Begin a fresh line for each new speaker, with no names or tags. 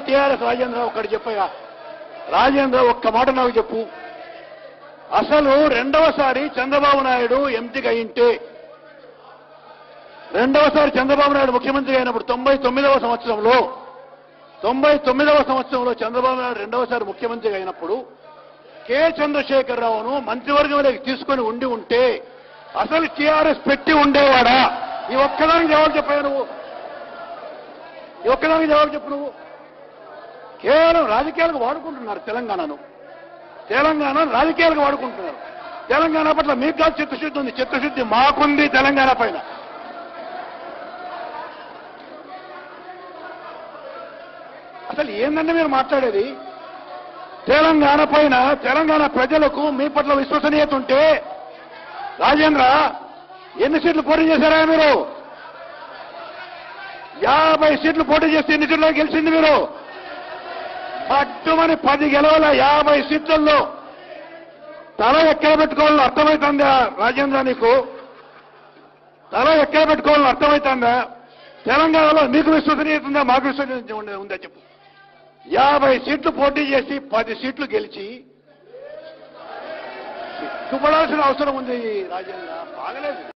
TRS Rajendra ఒక్కటి చెప్పయ్యా రాజేంద్ర ఒక్క మాట నాకు చెప్పు అసలు రెండవసారి చంద్రబాబు నాయుడు ఎంపీగా అయింటే రెండవసారి చంద్రబాబు నాయుడు ముఖ్యమంత్రి అయినప్పుడు తొంభై తొమ్మిదవ సంవత్సరంలో తొంభై తొమ్మిదవ సంవత్సరంలో చంద్రబాబు నాయుడు రెండవసారి ముఖ్యమంత్రి అయినప్పుడు కె చంద్రశేఖరరావును మంత్రివర్గంలోకి తీసుకొని ఉండి ఉంటే అసలు టీఆర్ఎస్ పెట్టి ఉండేవాడా ఈ ఒక్కదానికి జవాబు చెప్పావు నువ్వు ఈ ఒక్కదానికి జవాబు చెప్పు నువ్వు కేవలం రాజకీయాలకు వాడుకుంటున్నారు తెలంగాణను తెలంగాణ రాజకీయాలకు వాడుకుంటున్నారు తెలంగాణ పట్ల మీకు కాదు చిత్తశుద్ధి ఉంది చిత్తశుద్ధి మాకుంది తెలంగాణ పైన అసలు ఏందండి మీరు మాట్లాడేది తెలంగాణ పైన తెలంగాణ ప్రజలకు మీ పట్ల విశ్వసనీయత ఉంటే రాజేంద్ర ఎన్ని సీట్లు పోటీ చేశారా మీరు యాభై సీట్లు పోటీ చేస్తే ఎన్ని సీట్లు గెలిచింది మీరు పట్టుమని పది గెలవల యాభై సీట్లలో తల ఎక్కడ పెట్టుకోవాలని అర్థమవుతుందా రాజేంద్ర నీకు తల ఎక్కడ పెట్టుకోవాలని అర్థమవుతుందా తెలంగాణలో మీకు విశ్వసనీయత ఉందా మాకు విశ్వసనీయత ఉందా- ఉందా చెప్పు యాభై సీట్లు పోటీ చేసి పది సీట్లు గెలిచి సిగ్గుపడాల్సిన అవసరం ఉంది రాజేంద్ర బాగలేదు